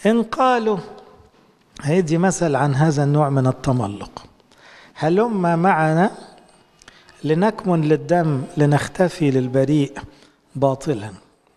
إن قالوا هيدي مثل عن هذا النوع من التملق هلم معنا لنكمن للدم لنختفي للبريء باطلا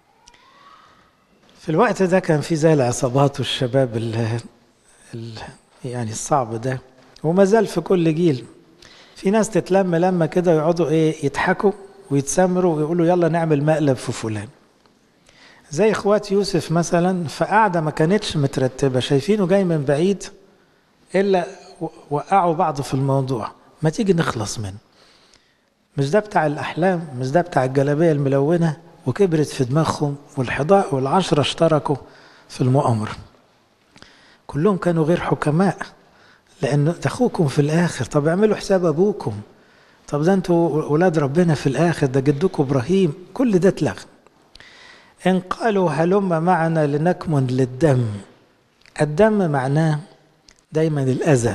في الوقت ده كان في زي العصابات والشباب ال ال يعني الصعب ده وما زال في كل جيل في ناس تتلم لما كده يقعدوا ايه يضحكوا ويتسامروا ويقولوا يلا نعمل مقلب في فلان زي اخوات يوسف مثلا فقعدة ما كانتش مترتبة شايفينه جاي من بعيد الا وقعوا بعض في الموضوع ما تيجي نخلص منه مش ده بتاع الاحلام مش ده بتاع الجلابيه الملونه وكبرت في دماغهم والحضاء والعشرة اشتركوا في المؤامرة كلهم كانوا غير حكماء لأن ده أخوكم في الآخر طب اعملوا حساب أبوكم طب ده أنتوا ولاد ربنا في الآخر ده جدكم إبراهيم كل ده اتلغى إن قالوا هلم معنا لنكمن للدم الدم معناه دايما الأذى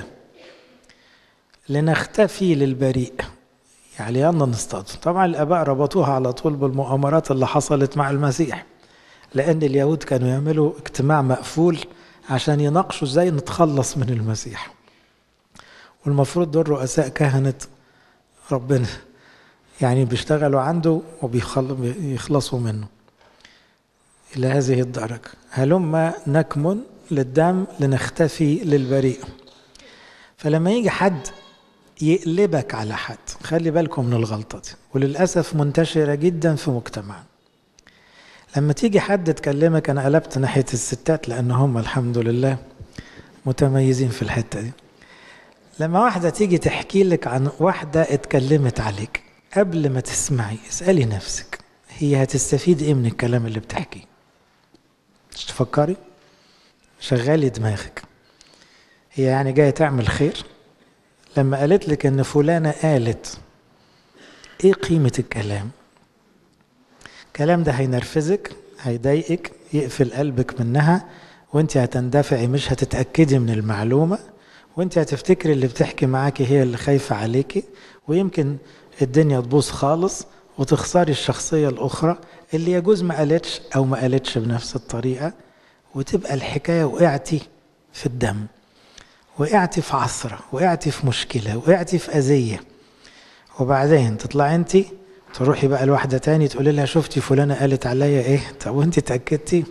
لنختفي للبريء يعني يلا نصطاد طبعا الاباء ربطوها على طول بالمؤامرات اللي حصلت مع المسيح لان اليهود كانوا يعملوا اجتماع مقفول عشان يناقشوا ازاي نتخلص من المسيح والمفروض دول رؤساء كهنة ربنا يعني بيشتغلوا عنده وبيخلصوا منه إلى هذه الدرجة هلما نكمن للدم لنختفي للبريء فلما يجي حد يقلبك على حد خلي بالكم من الغلطة دي وللأسف منتشرة جدا في مجتمعنا لما تيجي حد تكلمك أنا قلبت ناحية الستات لأن هم الحمد لله متميزين في الحتة دي لما واحدة تيجي تحكي لك عن واحدة اتكلمت عليك قبل ما تسمعي اسألي نفسك هي هتستفيد ايه من الكلام اللي بتحكيه مش تفكري شغالي دماغك هي يعني جاية تعمل خير لما قالت لك ان فلانة قالت ايه قيمة الكلام الكلام ده هينرفزك هيضايقك يقفل قلبك منها وانت هتندفعي مش هتتأكدي من المعلومة وانت هتفتكري اللي بتحكي معاكي هي اللي خايفة عليكي ويمكن الدنيا تبوظ خالص وتخسري الشخصية الأخرى اللي يجوز ما قالتش أو ما قالتش بنفس الطريقة وتبقى الحكاية وقعتي في الدم وقعتي في عثرة وقعتي في مشكلة وقعتي في أذية وبعدين تطلعي انت تروحي بقى لواحدة تاني تقولي لها شفتي فلانة قالت عليا ايه طب وانت اتأكدتي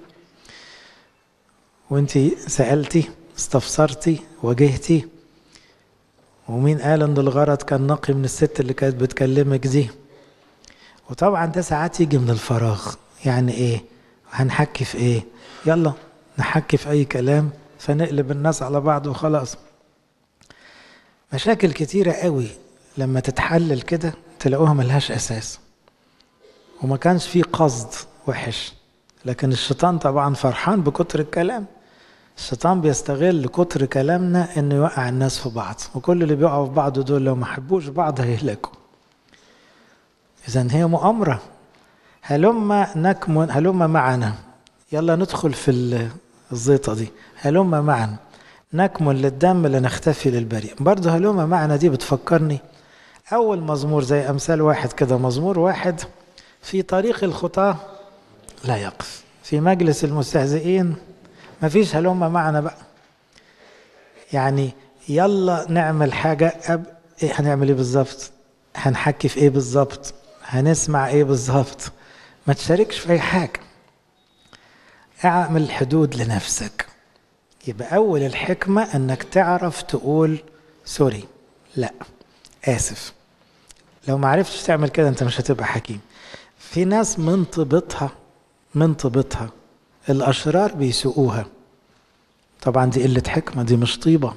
وانت سألتي استفسرتي واجهتي ومين قال ان الغرض كان نقي من الست اللي كانت بتكلمك دي وطبعا ده ساعات يجي من الفراغ يعني ايه هنحكي في ايه يلا نحكي في اي كلام فنقلب الناس على بعض وخلاص مشاكل كتيرة قوي لما تتحلل كده تلاقوها ملهاش أساس وما كانش فيه قصد وحش لكن الشيطان طبعا فرحان بكتر الكلام الشيطان بيستغل كتر كلامنا انه يوقع الناس في بعض وكل اللي بيقعوا في بعض دول لو ما حبوش بعض هيهلكوا اذا هي مؤامرة هلما نكمن هلما معنا يلا ندخل في الزيطة دي هلما معنا نكمن للدم لنختفي للبريء برضه هلما معنا دي بتفكرني أول مزمور زي أمثال واحد كده مزمور واحد في طريق الخطاة لا يقف في مجلس المستهزئين مفيش هلما معنا بقى يعني يلا نعمل حاجة أب إيه هنعمل إيه بالظبط هنحكي في إيه بالظبط هنسمع إيه بالظبط ما تشاركش في أي حاجة اعمل حدود لنفسك يبقى أول الحكمة أنك تعرف تقول سوري لا آسف لو ما عرفتش تعمل كده أنت مش هتبقى حكيم في ناس من طيبتها من طيبتها الأشرار بيسوقوها طبعا دي قلة حكمة دي مش طيبة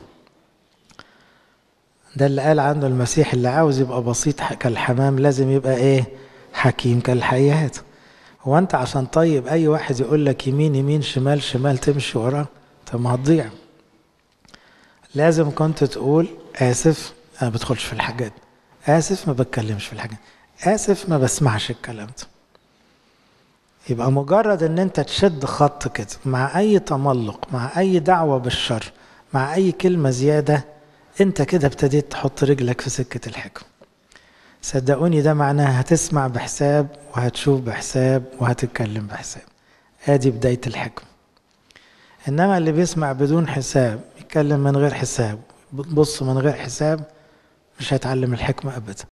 ده اللي قال عنه المسيح اللي عاوز يبقى بسيط كالحمام لازم يبقى ايه حكيم كالحيات هو انت عشان طيب اي واحد يقول لك يمين يمين شمال شمال تمشي وراه طب ما هتضيع لازم كنت تقول اسف انا ما بدخلش في الحاجات اسف ما بتكلمش في الحاجات اسف ما بسمعش الكلام ده يبقى مجرد ان انت تشد خط كده مع اي تملق مع اي دعوة بالشر مع اي كلمة زيادة انت كده ابتديت تحط رجلك في سكة الحكم صدقوني ده معناه هتسمع بحساب وهتشوف بحساب وهتتكلم بحساب ادي بداية الحكم إنما اللي بيسمع بدون حساب يتكلم من غير حساب بص من غير حساب مش هيتعلم الحكمة أبدا